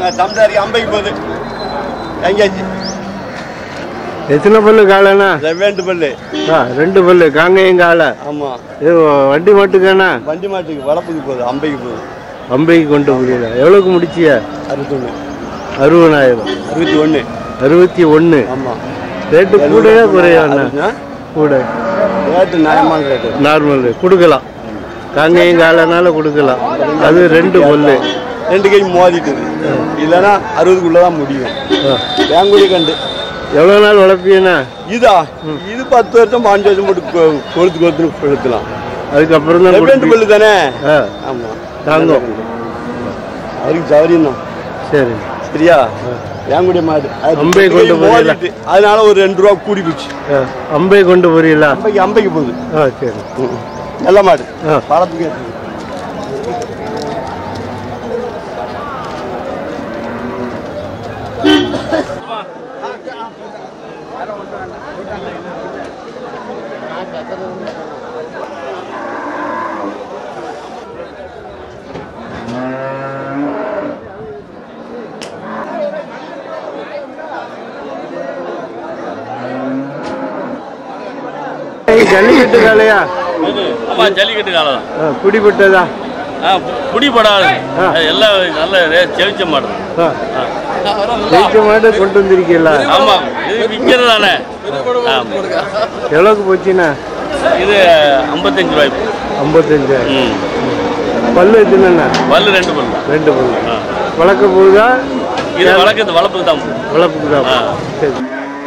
சம்சாரிக்கு ஐம்பைக்கு போகுது எங்கேயாச்சு எத்தனை பல்லு காலைண்ணா ரெண்டு பல்லு ஆ ரெண்டு பல்லு காங்கையும் காலை ஆமா இது வண்டி மட்டுக்காண்ணா வண்டி மாட்டுக்கு வளப்புக்கு போகுது ஐம்பைக்கு போகுது அம்பைக்கு கொண்டு முடியல எவ்வளோக்கு முடிச்சிய அறுபத்தொன்று அறுபதாயிரம் அறுபத்தி ஒன்று அறுபத்தி ஒன்று ஆமா ரேட்டு கூடயா குறையாண்ணா அறுபதுனா? கூட ரேட்டு நியாயமான ரேட்டு நார்மல் கொடுக்கலாம் காங்கையும் காலைனால கொடுக்கலாம் அது ரெண்டு பல்லு ரெண்டு கை மோதிட்டுது இல்லைன்னா அறுபதுக்குள்ள தான் முடியும் ஆ. வேங்குடி கண்டு எவ்வளோ நாள் வளர்ப்பீங்கண்ணா இதா இது பத்து வருஷம் பாஞ்சு வருஷம் போட்டு கொ- கொழுத்து கொழுத்து கொளுத்தலாம் அதுக்கப்புறம் தான் ரெண்டு கொடுப்பீங்க. பல்லு தானே ஆ ஆமா தாங்கும் அவருக்கு சௌரியம் தான் சரி சரியா வேங்குடி மாடு அது அம்பை ரெண்டு கொண்டு கை போறீங்களா? மோதிட்டு, அதனால ஒரு ரெண்டு ரூபா கூடி போச்சு ஆ அம்பை கொண்டு போறீங்களா ஐம்பைக்கு ஐம்பைக்கு போகுது ஆ சரி நல்ல மாடு ஆ பழத்துக்கு ஏற்றது. ஏய், ஜல்லிக்கட்டு காலையா ஆமா ஜல்லிக்கட்டு காலம் தான் ஆ, குடிப்பட்டதா ஆ பிடிபடாது ஆ. எல்லாம் நல்ல ரே- செவிச்ச மாடு ஆ ஜெயிச்ச மாடு கொண்டு வந்திருக்கீங்களா ஆமா இது விற்கிறது தானே ஆமா. எவ்வளோக்கு போச்சுண்ணா இது ஐம்பத்தஞ்சு ரூபாய் ஐம்பத்தஞ்சாயிரம் ம் பல்லு எத்தனைண்ணா பல்லு ரெண்டு பல்லு ரெண்டு பல்லு ஆ. வளர்க்க போகுதா இது வளர்க்குறது வளர்ப்புக்கு தான் வளர்ப்புக்கு தான் ஆ. சரி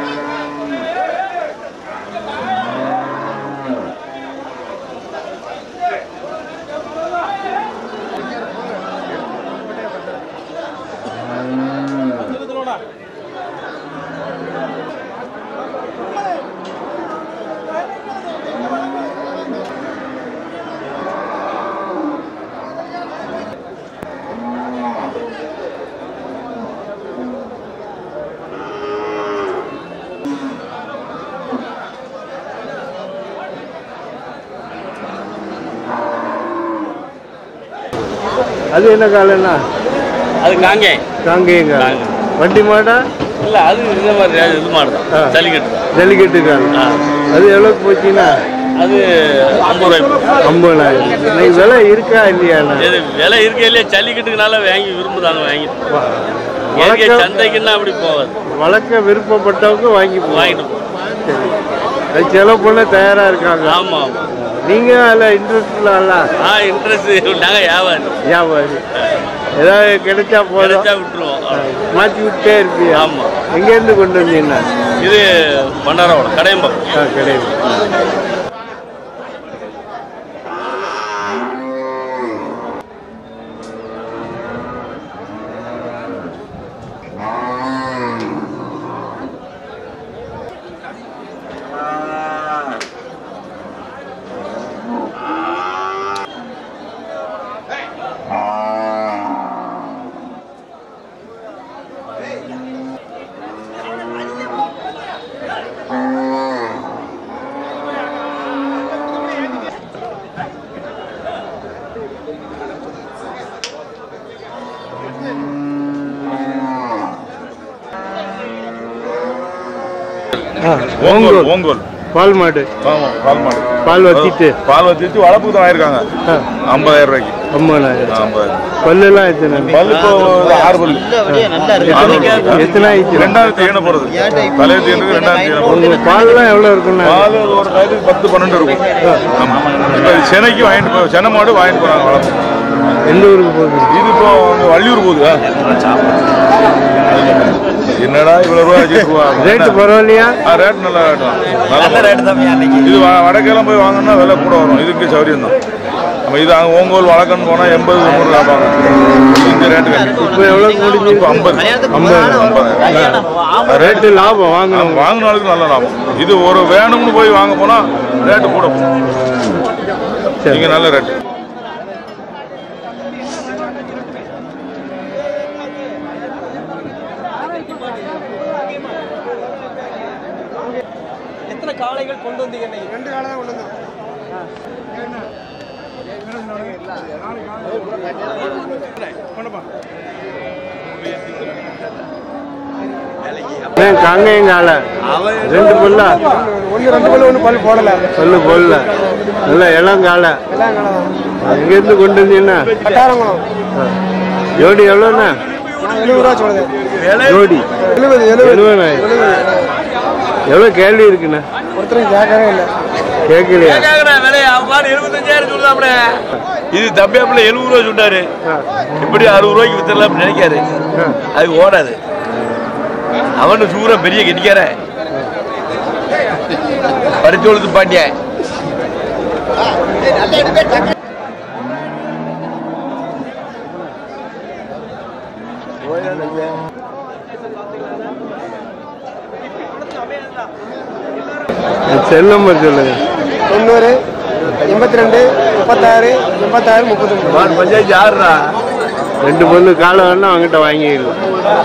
அது என்ன காலண்ணா அது காங்கே காங்கேயம் காலம் காங்கேயம். வண்டி மாடா இல்ல அது இந்த மாதிரி இது மாடு ஆ. தான் ஜல்லிக்கட்டு தான் ஜல்லிக்கட்டு காலம் ஆ. அது எவ்வளோக்கு போச்சுண்ணா அது ஐம்பது ரூபாய் ஐம்பதாயிரம் இன்னைக்கு விலை இருக்கா இல்லையாண்ணா இது விலை இருக்க இல்லையா ஜல்லிக்கட்டுக்குனால வாங்கி விரும்புதாங்க வாங்கி இயற்கை வளர்க்க சந்தைக்குன்னா அப்படி போகாது வளர்க்க விருப்பப்பட்டவங்க வாங்கி போவாங்க. வாங்கிட்டு போ சரி அது செலவு பண்ண தயாரா இருக்காங்க ஆமா ஆமா நீங்க அதில் இன்ட்ரெஸ்ட் இல்ல ஆ இன்ட்ரெஸ்ட் நாங்க வியாபாரி வியாபாரி ஏதாவது கிடைச்சா போதும் கிடைச்சா விட்டுருவோம் மாற்றி விட்டே இருப்பீங்க ஆமா எங்கேருந்து கொண்டு வந்தீங்கன்னா இது பண்டாரோட கடையம்பம் ஆ கிடையாது ஆ ஓங்கோல் ஓங்கோல் ஓங்கோல் பால் மாடு ஆமாம் பால் மாடு பால் வத்திட்டு பால் வச்சுட்டு வளர்ப்புக்கு தான் ஆயிருக்காங்க ஆ ஐம்பதாயிரம் ரூபாய்க்கு ஐம்பதாயிரம் ஐம்பதாயிரம் பல்லுலாம் எத்தனை பல் இப்போ ஒரு ஆறு பல் எத்தனை எத்தனை ஆயிடுச்சு ரெண்டாயிரத்தி ஏழு போறது தலையத்தி ஏழுக்கு ரெண்டாயிரத்தி ஏழு போறது உங்க பால்லாம் எவ்வளோ இருக்குண்ணா பால் ஒரு டயத்துக்கு பத்து பன்னெண்டு இருக்கும் ஆமா இப்போ சென்னைக்கு வாங்கிட்டு போ சென்னை மாடு வாங்கிட்டு போறாங்க வளர்ப்பு எந்த ஊருக்கு போகுது இது இப்போ அங்க வள்ளியூர் போகுது என்னடா இவ்வளவு ரூபா வச்சுட்டு ரேட்டு பரவாயில்லையா ரேட் நல்ல ரேட் தான் நல்ல ரேட் தான் இது வ- வடக்கெல்லாம் போய் வாங்கினா விலை கூட வரும் இதுக்கு சௌரியம் தான் நம்ம இது அங்கே ஓங்கோல் வழக்கன்னு போனால் எண்பது தொண்ணூறு லாபாங்க இந்த ரேட்டு இப்போ எவ்வளோக்கு முடிஞ்சு இப்போ ஐம்பது ஐம்பது ரேட்டு லாபம் வாங்கணும் வாங்கினாலுக்கு நல்ல லாபம் இது ஒரு வேணும்னு போய் வாங்க போனால் ரேட்டு கூட போகும் சரி இங்கே நல்ல ரேட்டு எத்தனை காளைகள் கொண்டு வந்தீங்க இன்னைக்கு? ரெண்டு காளை தான் கொண்டு வந்தோம் கொண்டுப்பா காங்கையங்கால ரெண்டு புல்லா ஒன்று ரெண்டு பல்லு ஒன்று பல் போடல சொல்லு போடல நல்ல இளங்கால எல்லாம் கடை இங்கேருந்து கொண்டு வந்தீங்கன்னா கட்டாரங்குளம் ஜோடி எவ்வளோண்ணா நான் எழுபது ரூபா சொல்லுது ஜோடி எழுபது எழுபது எழுபதாயிரம் எவ்வளோ கேள்வி இருக்குண்ணா ஒருத்தரும் கேட்கவே இல்லை கேட்கலையா விலையா அவன் எழுபத்தஞ்சாயிரம் சொல்லுதாப்ல இது தம்பியாப்புல எழுபது ரூபா சொன்னாரு இப்படி அறுபது ரூபாய்க்கு வித்துடலாம் நினைக்காரு அது ஓடாது அவனு சூற பெரிய கெட்டிக்கார பறிச்சோளுக்கு பாண்டிய செல் நம்பர் சொல்லுங்க தொண்ணூறு எண்பத்தி ரெண்டு முப்பத்தாறு எண்பத்தாறு முப்பத்தொம்பது பஞ்சாயத்து யாருடா ரெண்டு பொண்ணு காலை வேணா அவங்ககிட்ட வாங்கிடலாம்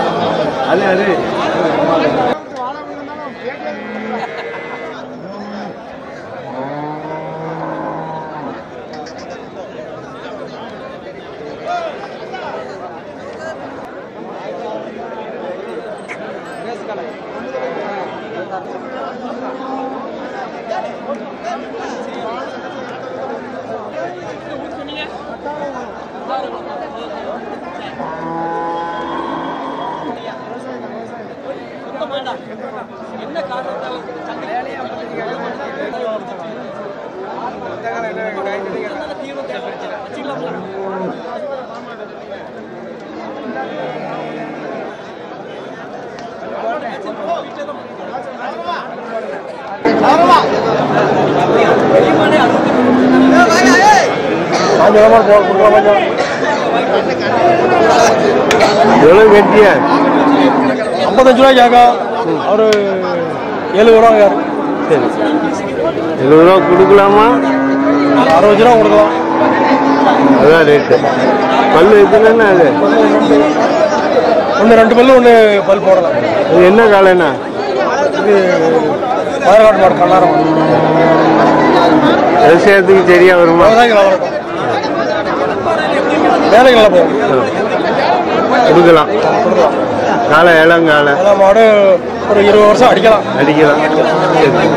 எவ்வளோ கட்டியா ஐம்பத்தஞ்சு ரூபா கேட்கும் ஒரு எழுபது ரூபா கேட்கும் சரி எழுபது ரூபா கொடுக்கலாமா அறுபது ரூபா கொடுக்கலாம் அதான் ரேட்டு பல்லு எத்தனைண்ணா அது ஒன்று ரெண்டு பல்லு ஒன்று பல் போடலாம் இது என்ன காலைண்ணா இது பாதுகாட்டு மாடு கல்லாரம் விவசாயத்துக்கு சரியா வருமா விவசாயிகள் நல்லா இருக்கும் வேலைக்கு நல்லா போகும் கொடுக்கலாம் காலை இளங்காலை எல்லா மாடு ஒரு இருபது வருஷம் அடிக்கலாம் அடிக்கலாம் சரி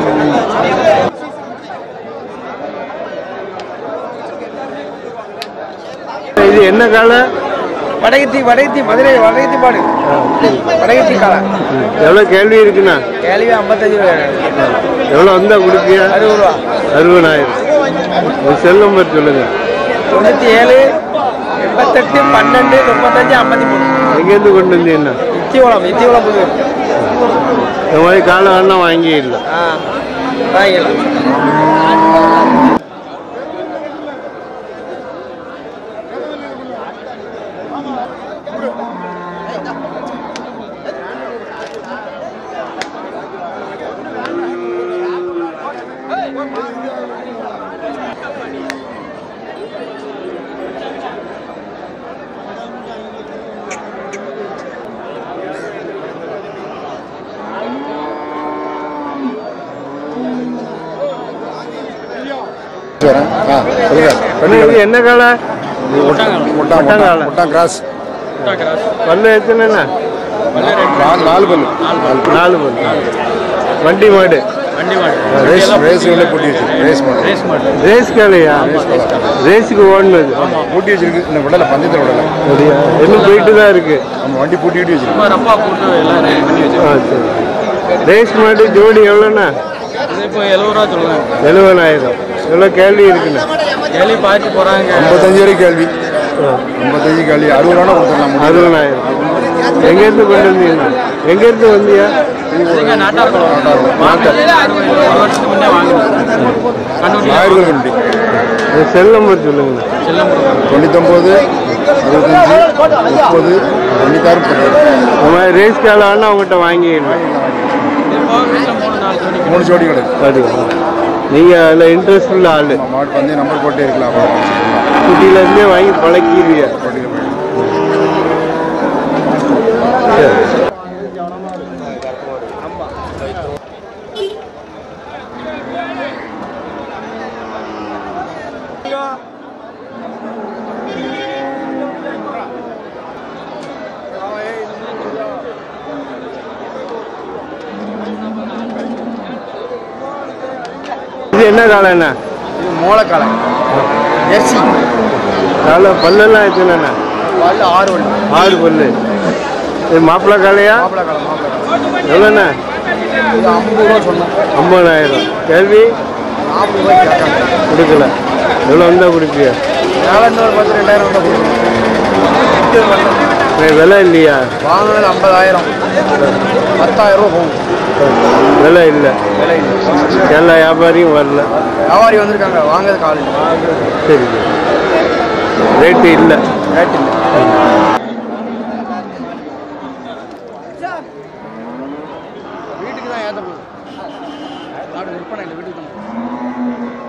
இது என்ன காலை வடகத்தி வடகத்தி மதுரை வடகத்தி மாடு வடகத்தி காலை எவ்வளோ கேள்வி இருக்குண்ணா கேள்வி ஐம்பத்தஞ்சு ரூபா எவ்வளோ வந்தா கொடுப்பியா அறுபது ரூபா அறுபதாயிரம் ஒரு செல் நம்பர் சொல்லுங்க தொண்ணூற்றி ஏழு எண்பத்தெட்டு பன்னெண்டு முப்பத்தஞ்சு ஐம்பத்தி மூணு எங்கேருந்து கொண்டு வந்தீங்கன்னா இத்தியோளம் இத்தியோளம் புது இந்த மாதிரி காலை வேணா வாங்கிடலாம் ஆ வாங்கிடலாம் இது என்ன காலை முட்டாங்காலை கிராஸ் பல்லு எத்தனைண்ணா நாலு பல்லு நாலு பல்லு வண்டி மாடு ரேஸ் ரேஸ் உள்ள பூட்டி வச்சிருக்கு ரேஸ் மாடு ரேஸ் காலையா ரேஸுக்கு ஓடுனது பூட்டி வச்சிருக்கு இந்த விடல பந்தயத்தில் விடல அப்படியா இன்னும் போயிட்டு தான் இருக்கு நம்ம வண்டி பூட்டிக்கிட்டு வச்சிருக்கு ஆ சரி ரேஸ் மாடு ஜோடி எவ்வளோண்ணா இப்போ எழுபது ரூபா சொல்லுங்க எழுபதாயிரம் எவ்வளோ கேள்வி இருக்குண்ணா கேள்வி பார்த்து போகிறாங்க ஐம்பத்தஞ்சு வரைக்கும் கேள்வி ஐம்பத்தஞ்சு கேள்வி அறுபது ரூபா கொடுத்துடலாம் முடியும். அறுபதாயிரம் எங்கேருந்து கொண்டு வந்தீங்க எங்கேருந்து வந்தியா நாட்டார்குளம் மாட்டா ஒரு வருஷத்துக்கு முன்னே வாங்கினோம் நாயர்கள் வண்டி இந்த செல் நம்பர் சொல்லுங்க தொண்ணூத்தொம்பது அறுபத்தஞ்சு முப்பது தொண்ணூத்தாறு பத்து இந்த மாதிரி ரேஸ் காலை வேணா அவங்ககிட்ட வாங்கிடணும் மூணு ஜோடி கிடையாது அப்படியா நீங்கள் அதில் இன்ட்ரெஸ்ட் உள்ள ஆள் நம்ம மாட்டு பந்தயம் நம்பர் போட்டே இருக்கலாம் குட்டியிலேருந்தே வாங்கி பழக்கிடுவிய இது என்ன காலம் என்ன இது மூளைக்காலை எஸ்சி காலை பல்லெல்லாம் எத்தனைண்ணா பல்லு ஆறு வண்டி ஆறு பல்லு இது மாப்பிள்ளை காலையா மாப்பிளை காலை மாப்பிளை காலை எவ்வளோண்ணா இது ஐம்பது ரூபா சொன்னோம் ஐம்பதாயிரம் கேள்வி நாற்பது ரூபாய்க்கு கேட்காங்க கொடுக்கல எவ்வளோ வந்தால் கொடுப்பியா மேலே இருந்து ஒரு பத்து ரெண்டாயிரம் வந்தால் கொடுக்கணும் வே- விலை இல்லையா வாங்கினது ஐம்பதாயிரம் பத்தாயிரம் ரூபா போகும் விலை இல்லை விலை இல்லை. எல்லா வியாபாரியும் வரல வியாபாரி வந்திருக்காங்க வாங்குறது காலையில் சரி ரேட்டு இல்லை ரேட் இல்லை வீட்டுக்கு தான் ஏற்ற போகுது நாடு விற்பனை இல்லை வீட்டுக்கு தான்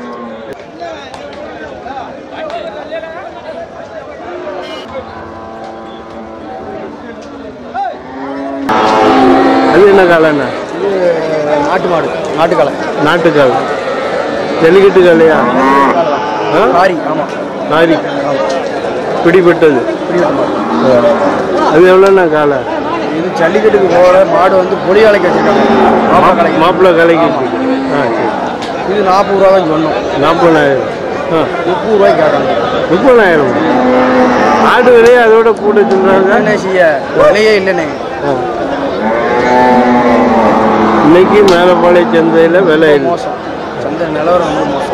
அது என்ன காலண்ணா இது நாட்டு மாடு நாட்டுக்காலை நாட்டுக்கால் ஜல்லிக்கட்டு காலையா ஆ காரி ஆமாம் சாரி பிடிபட்டது அது எவ்வளோண்ணா காலை இது ஜல்லிக்கட்டுக்கு போகிற மாடு வந்து பொலி கலைக்கு வச்சிருக்காங்க மாப்பிளை கலைக்கு மாப்பிள்ளை கலைக்கு ஆ சரி இது நாற்பது ரூபா தான் சொன்னோம் நாற்பதாயிரம் ஆ முப்பது ரூபாய்க்கு கேட்காங்க முப்பதாயிரம் ஆடு விலையை அதோட கூட சொல்கிறாங்க என்ன செய்ய விலையே இல்லைண்ணே ஆ. இன்னைக்கு மேலப்பாளைய சந்தையில் விலை இல்லை மோசம் சந்தை நிலவரம் ரொம்ப மோசம்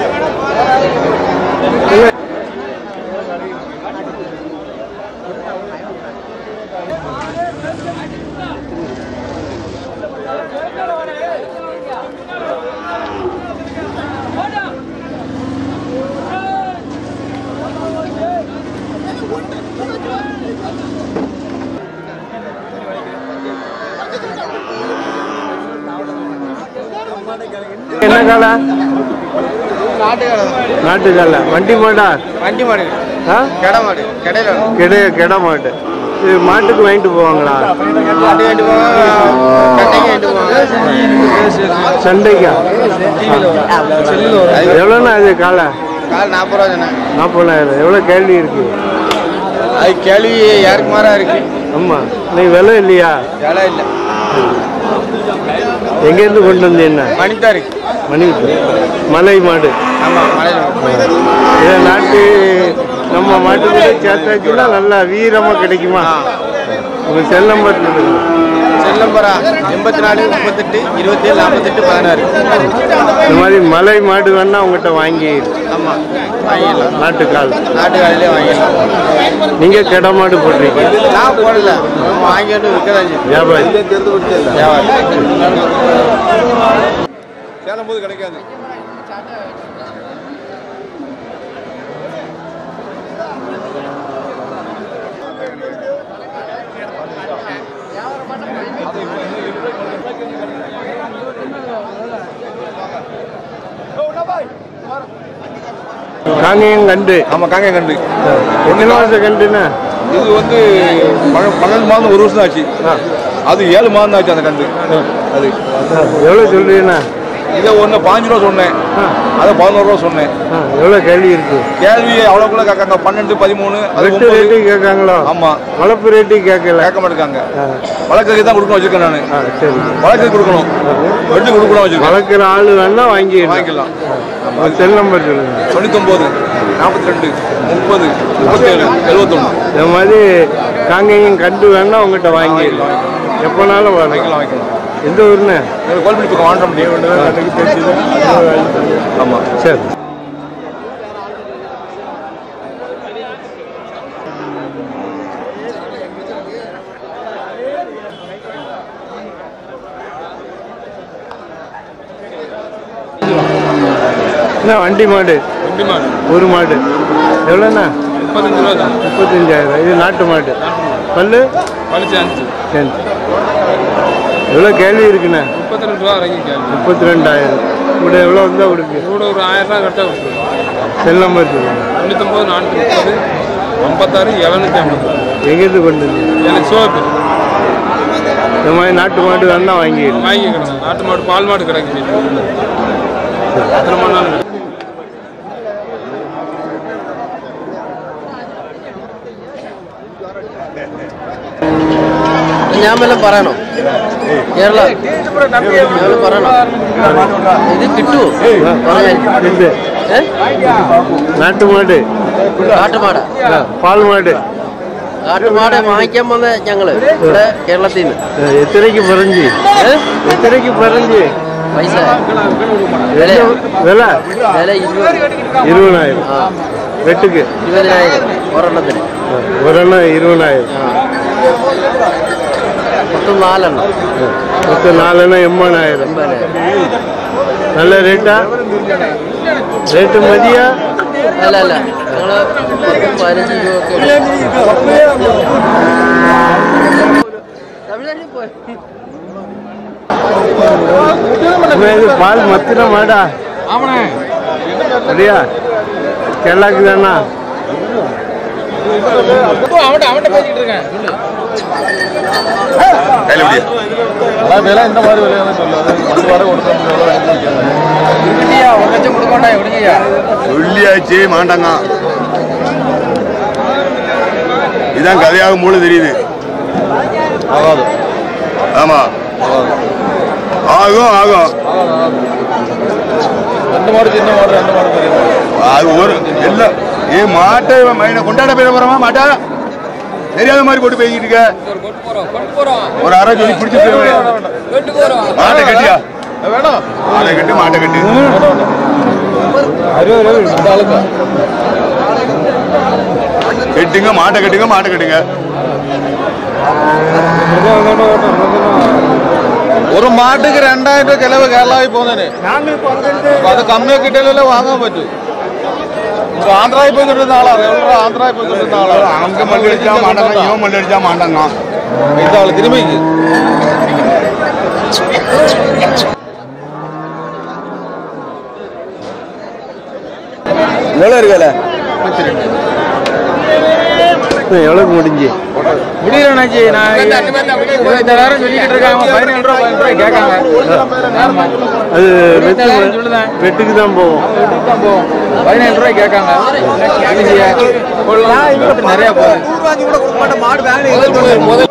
என்ன காலை நாட்டுக்கார நாட்டு காலை வண்டி மாடா வண்டி மாடு ஆ கடை மாடு கடையில் கிடை கிட மாட்டு இது மாட்டுக்கு வாங்கிட்டு போவாங்களா மாட்டு வேண்டி போவாங்க கட்டைக்கு வேண்டி போவாங்க சண்டைக்கா எவ்வளோண்ணா இது காலை கால் நாற்பது ரூபா தானே நாற்பதாயிரம் எவ்வளோ கேள்வி இருக்கு அது கேள்வி யாருக்கு மாறா இருக்கு ஆமாம் இன்னைக்கு விலை இல்லையா விலை இல்லை எங்கேருந்து கொண்டு வந்து என்ன மணித்தான் இருக்கு மணி மலை மாடு ஆமாம் மலையில் இதை நாட்டு நம்ம மாட்டு கூட சேர்த்தாச்சுன்னா நல்லா வீரமாக கிடைக்குமா உங்கள் செல் நம்பர் சொல்லுங்க செல்லம்பரா எண்பத்தி நாலு முப்பத்தெட்டு இருபத்தேழு நாற்பத்தெட்டு பதினாறு இந்த மாதிரி மலை மாடு வேணா உங்ககிட்ட வாங்கி ஆமாம் வாங்கிடலாம் நாட்டுக்கால் நாட்டு காலையிலே வாங்கிடலாம் நீங்கள் கிட மாடு போடுறீங்க நான் போடல வாங்கிட்டு விற்க தான் செய்யும் வியாபாரி வியாபாரம் சேலம் போது கிடைக்காது காங்கேயம் கண்டு ஆமாம் காங்க கண்டு எத்தனை மாதம் கண்டுண்ணா இது வந்து பன்ன- பன்னெண்டு மாதம் ஒரு வருஷம் தான் ஆச்சு அது ஏழு மாதம் தான் ஆச்சு அந்த கண்டு அது எவ்வளோ சொல்றீங்கண்ணா இதை ஒன்று பாஞ்சு ரூபா சொன்னேன் அதை பதினோரு ரூபா சொன்னேன் ஆ எவ்வளோ கேள்வி இருக்கு கேள்வி அவ்வளோக்குள்ள கேட்காங்க பன்னெண்டு பதிமூணு அது வெட்டு ஒன்பது ரேட்டு கேட்காங்களோ ஆமாம் வளர்ப்பு ரேட்டு கேட்கல கேட்க மாட்டேங்காங்க ஆ. வழக்குக்கு தான் கொடுக்கணும் வச்சிருக்கேன் நான் ஆ சரி வழக்கு கொடுக்கணும் வெட்டி கொடுக்கணும் வச்சிருக்கேன் வளர்க்குற ஆள் வேணா வாங்கி வாங்கிக்கலாம் உங்கள் செல் நம்பர் சொல்லுங்க தொண்ணூத்தொம்பது நாற்பத்தி ரெண்டு முப்பது முப்பத்தேழு எழுபத்தொன்று இந்த மாதிரி காங்கேயம் கண்டு வேணா உங்ககிட்ட வாங்கி எப்போனாலும் வரலாம் வாங்கிக்கலாம் வாங்கிக்கலாம் எந்த ஊருண்ணே எனக்கு கோல்பிடி பக்கம் வாண்ட முடியும் ஆமாம் சரி என்ன வண்டி மாடு வண்டி மாடு ஒரு மாடு எவ்வளோண்ணா முப்பத்தஞ்சு ரூபா தான் முப்பத்தஞ்சாயிரம் இது நாட்டு மாடு பல்லு பழிச்சு அஞ்சு சரி எவ்வளோ கேள்வி இருக்குண்ணே முப்பத்தி ரெண்டு ரூபா வரைக்கும் கேள்வி முப்பத்தி ரெண்டாயிரம் கூட எவ்வளோ வந்தால் கொடுக்கு கூட ஒரு ஆயிரம் ரூபா கரெக்டாக கொடுத்துருவோம் செல் நம்பர் சொல்லுங்க தொண்ணூத்தொம்பது நானூற்றி முப்பது ஐம்பத்தாறு எழுநூற்றி ஐம்பது எங்கேருந்து கொண்டு வந்து எனக்கு சோப்பு இந்த மாதிரி நாட்டு மாடு வேணா வாங்கிடு வாங்கி கிடக்கும் நாட்டு மாடு பால் மாடு கிடக்கு எத்தனை மணி நேரம் கிடைக்கும்? ഞാൻ വല്ലതും പറയണോ കേരള இது கிட்டு இது நாட்டு மாடு കാട്ടു മാട ஆ, பால் மாடு കാട്ടു മാട വാങ്ങിക്കാൻ വന്ന ഞങ്ങള് ഇവിടെ കേരളത്തിൽ നിന്ന് ஆ, எத்தனைக்கு பறஞ்சு எத்தனைக்கு பறஞ்சு പൈസ വില விலை വില ഇരുപത് இருபதாயிரம் ആ வெட்டுக்கு ഇരുപതിനായിരം ഒരെണ്ണത്തിന് ஆ, ஒரு எண்ணம் இருபதாயிரம் മൊത്തം നാലെണ്ണം மொத்தம் நாலு எண்ணம் எண்பதாயிரம் நல்ல ரேட்டா ரேட்டு மதியா അല്ല അല്ല ഞങ്ങള് പത്തും പതിനഞ്ച് രൂപ ഒക്കെ തമിഴ്നാട്ടിൽ പോയി அம்மா, இது பால் மத்தின மாடா அப்படியா கேரளாக்கு தானா சொல்லியாச்சு மாட்டாங்க இதான் கதையாக மூலம் தெரியுது ஆமா ஆகும் ஆகும் அது ஒரு எல்லாம் ஏ மாட்டை மைனை கொண்டாட போயிட போறோமா மாட்டா தெரியாத மாதிரி போட்டு பேசிட்டு இருக்க ஒரு அரை சொல்லி பிடிச்சி மாட்டை கட்டியா வேணும் மாட்டை கட்டி மாட்டை கட்டி கட்டுங்க மாட்டை கட்டுங்க மாட்டை கட்டுங்க ഒരു മാട്ടുക്ക് രണ്ടായിരം രൂപ ചെലവ് കേരളത്തിൽ പോകുന്നതിന് അപ്പൊ അത് കമ്മിയൊക്കെ കിട്ടിയാലല്ലേ വാങ്ങാൻ പറ്റൂ ഇപ്പൊ ആന്ധ്രയിൽ പോയി കിട്ടുന്ന ആളാ റെഗുലർ ആന്ധ്രയിൽ പോയി കിട്ടുന്ന ആളാ அவங்க மல்லி அடிச்சா மாட்டாங்க இவன் மல்லி அடிச்சா மாட்டாங்க ഇതാള് തിരുമയ്ക്ക് எவ்வளோ இருக்குல்ல எவ்வளோக்கு முடிஞ்சு முடியலண்ணாச்சி நான் இந்த நேரம் சொல்லிக்கிட்டு இருக்காங்க பதினேழு ரூபா பதினெட்டு ரூபாய் கேட்காங்க அது வெட்டு இருபத்தாயிரம் சொல்லுதேன். வெட்டுக்கு தான் போகும் வீட்டுக்கு தான் போவோம் பதினேழு ரூபாய் கேட்காங்க நிறைய போகுது முதல்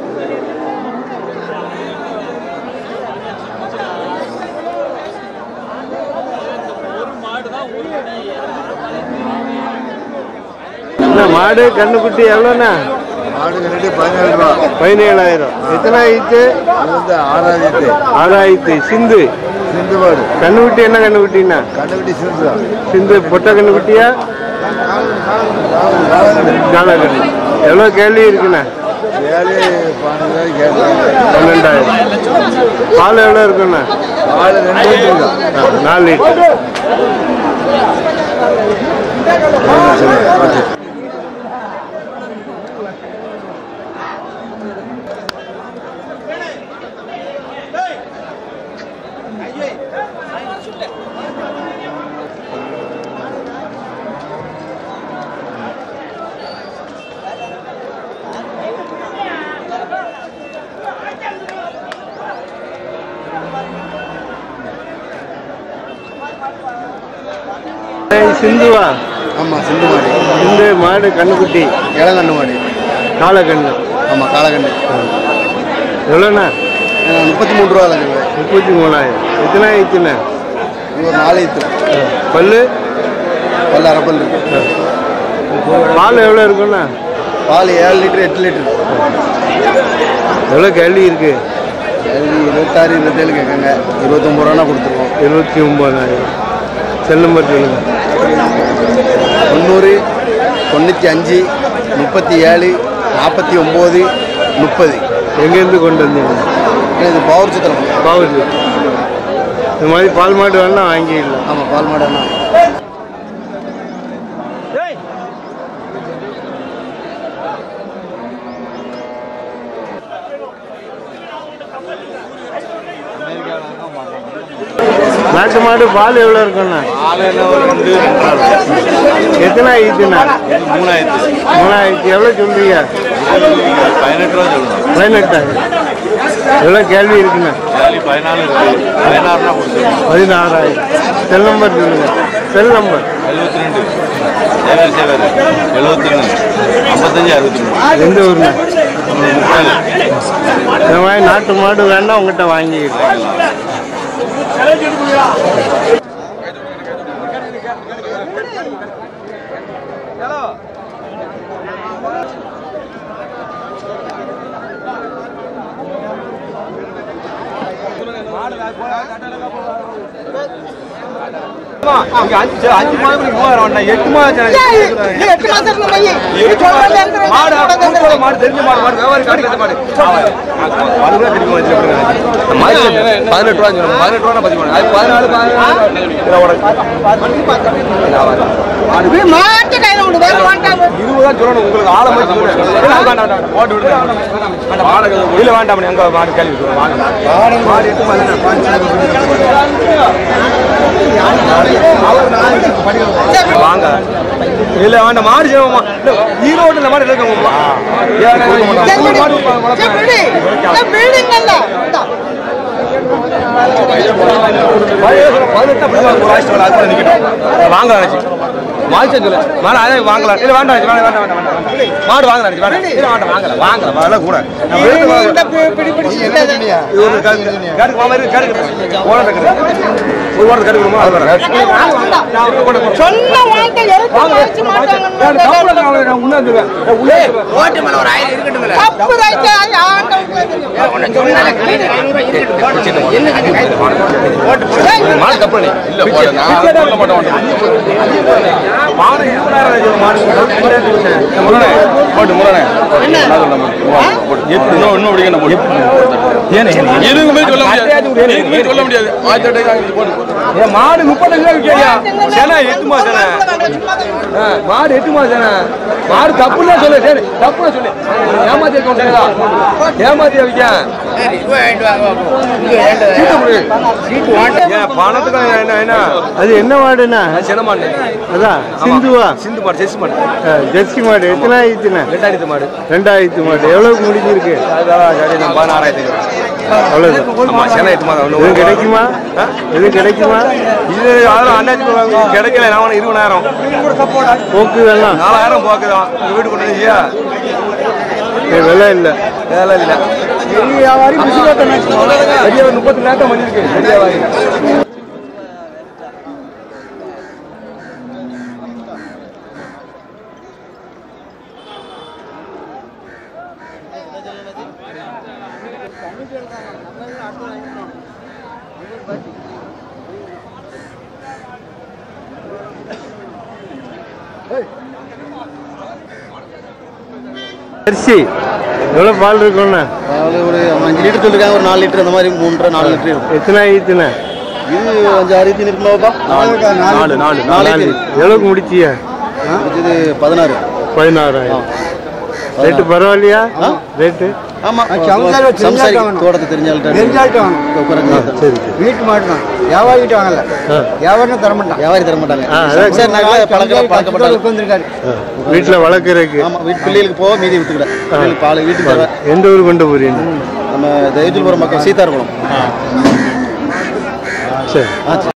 என்ன மாடு கண்ணுக்குட்டி எவ்வளோண்ணா மாடு கட்டி பதினேழு ரூபா பதினேழாயிரம் எத்தனை ஆயிடுச்சு இது வந்து ஆறாயிரத்து ஆறாயிரத்து சிந்து சிந்து மாடு கண்ணுக்குட்டி என்ன கண்ணுக்குட்டின்னா கண்டுபிடி சிந்து சிந்து பொட்டை கண்ணுக்குட்டியா காலா கண்ணு எவ்வளோ கேள்வி இருக்குண்ணா ஏழு பன்னெண்டு கேட்குறாங்க பன்னெண்டாயிரம் பால் எவ்வளோ இருக்குண்ணா ஆளு ரெண்டு இருக்கா ஆ, நாலு லிட்டர் ஏய், சிந்துவா ஆமாம் சிந்து மாடு சிந்து மாடு கண்ணுக்குட்டி இளங்கண்ணு மாடு காலக்கண்ணு ஆமாம் காலக்கண்ணு எவ்வளோண்ணா முப்பத்தி மூணு ரூபா இல்லைங்க முப்பத்தி மூணாயிரம் எத்தனை ஆயிடுச்சுண்ணா இது ஒரு நாலு இத்து பல்லு பல்ல அரைப்பல் இருக்கு பால் எவ்வளோ இருக்குண்ணா பால் ஏழு லிட்டர் எட்டு லிட்டர் எவ்வளோ கேள்வி இருக்கு இருபத்தாறு இருபத்தேழு கேட்காங்க இருபத்தொம்பது ரூபா கொடுத்துருவோம் இருபத்தி ஒம்பதாயிரம் செல் நம்பர் சொல்லுங்க தொண்ணூறு தொண்ணூற்றி அஞ்சு முப்பத்தி ஏழு நாற்பத்தி ஒம்பது முப்பது எங்கேருந்து கொண்டு வந்தீங்க இது பவர் சித்திரம் பாவூர் இந்த மாதிரி பால் மாடு வேணா வாங்கிடலாம் ஆமாம் பால் மாடு அண்ணா நாட்டு மாடு பால் எவ்வளோ இருக்குண்ணா எத்தனை ஆயிடுச்சுண்ணா மூணாயிரத்து மூணாயிரத்தி எவ்வளோ சொல்றீங்க பதினெட்டு ரூபா சொல்லணும் பதினெட்டாயிரம் எவ்வளோ கேள்வி இருக்குண்ணா வேலி பதினாலு இருக்கு பதினாறுனா கொடுத்துருவோம் பதினாறாயிரம் செல் நம்பர் சொல்லுங்க செல் நம்பர் எழுபத்தி ரெண்டு சேவர் சேவர் எழுபத்தி ஒன்று ஐம்பத்தஞ்சு அறுபத்தி மூணு எந்த ஊர்ண்ணா இந்த மாதிரி நாட்டு மாடு வேணா உங்ககிட்ட வாங்கிக்கிறேன் அஞ்சு மாதம் மூவாயிரம் எட்டு மாதம் எட்டு மாசம் பைய மாடு கூட்டுறவு மாடு தெரிஞ்ச மாடு மாடு வியாபாரி காட்டுறது மாடு அதுதான் தெரியுமா பதினெட்டு ரூபா சொல்லுங்க பதினெட்டு ரூபா பதிவு அது பதினாலு மாட்டு கையில விடு வேற வாண்டாம இருபது தான் சொல்லணும் உங்களுக்கு ஆளை மாதிரி சொல்லணும் வேண்டாம், வேண்டாம், வேண்டாம். போட்டு விடுங்க வேண்டாம், வாடகை இல்ல வேண்டாம் நீ அங்க மாடு கேள்வி சொல்லுங்க வாங்க மாடு எட்டு மாடு வாங்க இல்ல வேண்டாம் மாடு செய்வோமா ஈரோடு மாடு இருக்கோம்மா பில்டிங் அல்ல வாங்க நினைச்சு மாடு சொல்லு மாடு அதே வாங்கலாம் இல்ல வேண்டாம் நினைச்சு, வேண்டாம் வேண்டாம் வேண்டாம் வேண்டாம். மாடு வாங்க நினைச்சு வேண்டாம் இல்ல வேண்டாம் வாங்கல வாங்கல விலை கூட நான் வெறுத்து வாங்க. இது ஒரு காடு காடுக்கு வாங்க இருக்கு காடுக்கு ஓனர் இருக்குது ஒரு வாரத்துக்கு காடுக்கு அது வரேன் சொன்ன வாழ்க்கை எழுத்து வாய்ச்சி தப்பு ரைட்டு மாடு தப்பு இல்ல போட நான் சொல்ல மாட்டேன் மாடு இருபதாயிரம் முரணே போட்டு முரணே இன்னும் இன்னும் பிடிக்க போட்டு எதுவுமே சொல்ல முடியாது எதுவுமே சொல்ல முடியாது ஆயிரத்தி போட்டு மாடு முப்பத்தஞ்சு ரூபா விற்கியா சேனா எட்டு மாசம் சேனா மாடு எட்டு மாசம் சேனா மாடு தப்புன்னு சொல்லு சரி தப்புன்னு சொல்லு ஏமாத்தி இருக்கா ஏமாத்தி வைக்க பணத்துக்கு என்ன என்ன அது என்ன மாடுண்ணா சின்ன மாடு அதான் சிந்துவா சிந்து மாடு செஸ் மாடு ஆ, ஜெர்சி மாடு எத்தனை ஆயிடுச்சுண்ணா ரெண்டாயிரத்து மாடு ரெண்டாயிரத்து மாடு எவ்வளவுக்கு முடிஞ்சிருக்கு அதான் சரி நான் பதினாறாயிரத்துக்கு அவ்வளவுதான் ஆமா சேனா எட்டு மாதம் எதுவும் ஒன்று கிடைக்குமா எதுவும் கிடைக்குமா இது அதெல்லாம் அண்ணாச்சி கிடைக்கல நான் உனக்கு இருபதாயிரம் போக்கு வேணாம் நாலாயிரம் போக்குதான் உங்க வீட்டு கொண்டு வந்துச்சியா ஏ, விலை இல்லை வேலை இல்லை பெரிய ஒரு முப்பத்தி நேரத்தை பண்ணிருக்கு பெரிய வியாபாரி ஜெர்சி எவ்வளோ பால் இருக்கும்ண்ணா ஒரு அஞ்சு லிட்டர் சொல்லிருக்காங்க ஒரு நாலு லிட்டர் அந்த மாதிரி மூன்றரை நாலு லிட்டர் இருக்கும் எத்தனை ஆயிடுச்சுண்ணா இது அஞ்சு ஆறு தீனி இருக்குமாப்பா நாலு நாலு நாலே நாலு. தீனி. எவ்வளவுக்கு முடிச்சியா இது பதினாறு பதினாறாயிரம் ரேட்டு பரவாயில்லையா ஆ? ரேட்டு ஆமா சம்சாரி தோட்டத்தை தெரிஞ்சால்ட்ட சரி வீட்டு மாட்டு தான் வியாபாரிகிட்ட வாங்கல ஆ. வியாபாரம் தர மாட்டான் வியாபாரி தர மாட்டாங்க ஆ, அதான் சரி நாங்கள் பழக்க பழக்கப்பட்டாங்க உட்காந்துருக்காரு வீட்டில் வளர்க்குறதுக்கு ஆமா வீட்டு பிள்ளைகளுக்கு போக மீதி வித்துக்கிட பிள்ளைகளுக்கு பால் வீட்டுக்கு தர எந்த ஊர் கொண்டு போறீங்க நம்ம தைஜூல்புரம் பக்கம் சீதார்குளம் சரி ஆ